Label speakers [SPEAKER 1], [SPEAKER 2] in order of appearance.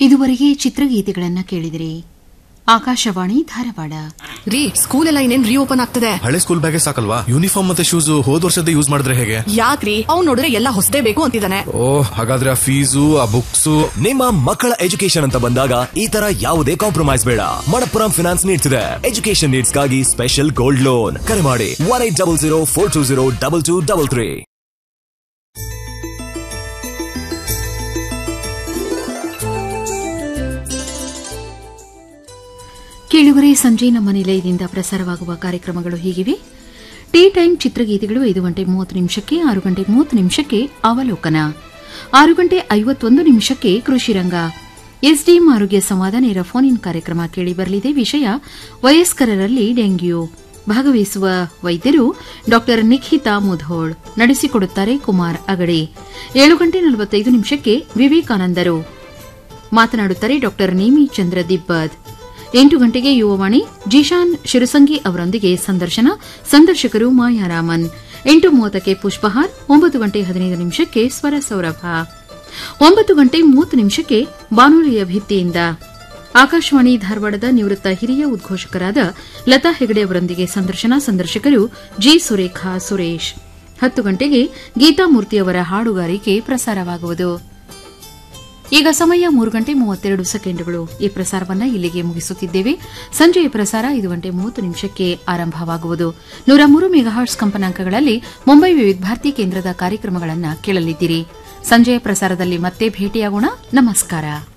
[SPEAKER 1] ಇದುವರೆಗೆ ಚಿತ್ರಗೀತೆಗಳನ್ನ ಕೇಳಿದಿರಿ ಆಕಾಶವಾಣಿ ಧಾರವಾಡ
[SPEAKER 2] ರೀ ಸ್ಕೂಲ್ ಎಲ್ಲ ಇನ್ನೇನ್ ರೀಓಪನ್ ಆಗ್ತದೆ
[SPEAKER 3] ಹಳೆ ಸ್ಕೂಲ್ ಬ್ಯಾಗೇ ಸಾಕಲ್ವಾ ಯೂನಿಫಾರ್ಮ್ ಮತ್ತೆ ಶೂಸ್ ಹೋದ್ ವರ್ಷದ ಯೂಸ್ ಮಾಡಿದ್ರೆ ಹೇಗೆ
[SPEAKER 2] ಯಾಕ್ರಿ ಅವ್ನ್ ನೋಡಿದ್ರೆ ಎಲ್ಲ ಹೊಸದೇ ಬೇಕು ಅಂತಿದ್ದಾನೆ
[SPEAKER 3] ಓ ಹಾಗಾದ್ರೆ ಆ ಫೀಸು ಆ ಬುಕ್ಸು
[SPEAKER 4] ನಿಮ್ಮ ಮಕ್ಕಳ ಎಜುಕೇಶನ್ ಅಂತ ಬಂದಾಗ ಈ ತರ ಯಾವುದೇ ಕಾಂಪ್ರಮೈಸ್ ಬೇಡ ಮಣಪ್ಪುರಂ ಫಿನಾನ್ಸ್ ನೀಡ್ತಿದೆ ಎಜುಕೇಶನ್ ನೀಡ್ಸ್ಗಾಗಿ ಸ್ಪೆಷಲ್ ಗೋಲ್ಡ್ ಲೋನ್ ಕರೆ ಮಾಡಿ one eight double zero four two zero double two double three
[SPEAKER 1] ಕೇಳುವರೆ ಸಂಜೆ ನಮ್ಮ ನಿಲಯದಿಂದ ಪ್ರಸಾರವಾಗುವ ಕಾರ್ಯಕ್ರಮಗಳು ಹೀಗಿವೆ ಟೀ ಟೈಮ್ ಚಿತ್ರಗೀತೆಗಳು ಐದು ಗಂಟೆ ಮೂವತ್ತು ನಿಮಿಷಕ್ಕೆ ಆರು ಗಂಟೆ ಮೂವತ್ತು ನಿಮಿಷಕ್ಕೆ ಅವಲೋಕನ ಆರು ಗಂಟೆ ಐವತ್ತೊಂದು ನಿಮಿಷಕ್ಕೆ ಕೃಷಿ ರಂಗ ಎಸ್ಡಿಎಂ ಆರೋಗ್ಯ ಸಂವಾದ ನೇರ ಫೋನ್ ಇನ್ ಕಾರ್ಯಕ್ರಮ ಕೇಳಿಬರಲಿದೆ ವಿಷಯ ವಯಸ್ಕರರಲ್ಲಿ ಡೆಂಗ್ಯೂ ಭಾಗವಹಿಸುವ ವೈದ್ಯರು ಡಾ ನಿಖಿತಾ ಮುಧೋಳ್ ನಡೆಸಿಕೊಡುತ್ತಾರೆ ಕುಮಾರ್ ಅಗಡೆ ಏಳು ಗಂಟೆ ನಲವತ್ತೈದು ನಿಮಿಷಕ್ಕೆ ವಿವೇಕಾನಂದರು ಮಾತನಾಡುತ್ತಾರೆ ಡಾ ನೇಮಿ ಚಂದ್ರ ದಿಬ್ಬದ್ ಎಂಟು ಗಂಟೆಗೆ ಯುವವಾಣಿ ಜಿಶಾನ್ ಶಿರಸಂಗಿ ಅವರೊಂದಿಗೆ ಸಂದರ್ಶನ ಸಂದರ್ಶಕರು ಮಾಯಾರಾಮನ್ ಎಂಟು ಮೂವತ್ತಕ್ಕೆ ಪುಷ್ಪಹಾರ್ ಒಂಬತ್ತು ಗಂಟೆ ಹದಿನೈದು ನಿಮಿಷಕ್ಕೆ ಸ್ವರ ಸೌರಭ ಒಂಬತ್ತು ಗಂಟೆ ಮೂವತ್ತು ನಿಮಿಷಕ್ಕೆ ಬಾನುಲಿಯ ಭಿತ್ತಿಯಿಂದ ಆಕಾಶವಾಣಿ ಧಾರವಾಡದ ನಿವೃತ್ತ ಹಿರಿಯ ಉದ್ಘೋಷಕರಾದ ಲತಾ ಹೆಗಡೆ ಅವರೊಂದಿಗೆ ಸಂದರ್ಶನ ಸಂದರ್ಶಕರು ಜಿ ಸುರೇಖಾ ಸುರೇಶ್ ಹತ್ತು ಗಂಟೆಗೆ ಗೀತಾಮೂರ್ತಿ ಅವರ ಹಾಡುಗಾರಿಕೆ ಪ್ರಸಾರವಾಗುವುದು ಈಗ ಸಮಯ ಮೂರು ಗಂಟೆ ಮೂವತ್ತೆರಡು ಸೆಕೆಂಡುಗಳು ಈ ಪ್ರಸಾರವನ್ನ ಇಲ್ಲಿಗೆ ಮುಗಿಸುತ್ತಿದ್ದೇವೆ ಸಂಜೆಯ ಪ್ರಸಾರ ಐದು ಗಂಟೆ ಮೂವತ್ತು ನಿಮಿಷಕ್ಕೆ ಆರಂಭವಾಗುವುದು ನೂರ ಮೂರು ಮೆಗಾಹರ್ಟ್ಸ್ ಕಂಪನಾಂಕಗಳಲ್ಲಿ ಮುಂಬೈ ವಿವಿಧ ಭಾರತಿ ಕೇಂದ್ರದ ಕಾರ್ಯಕ್ರಮಗಳನ್ನು ಕೇಳಲಿದ್ದೀರಿ ಸಂಜೆಯ ಪ್ರಸಾರದಲ್ಲಿ ಮತ್ತೆ ಭೇಟಿಯಾಗೋಣ ನಮಸ್ಕಾರ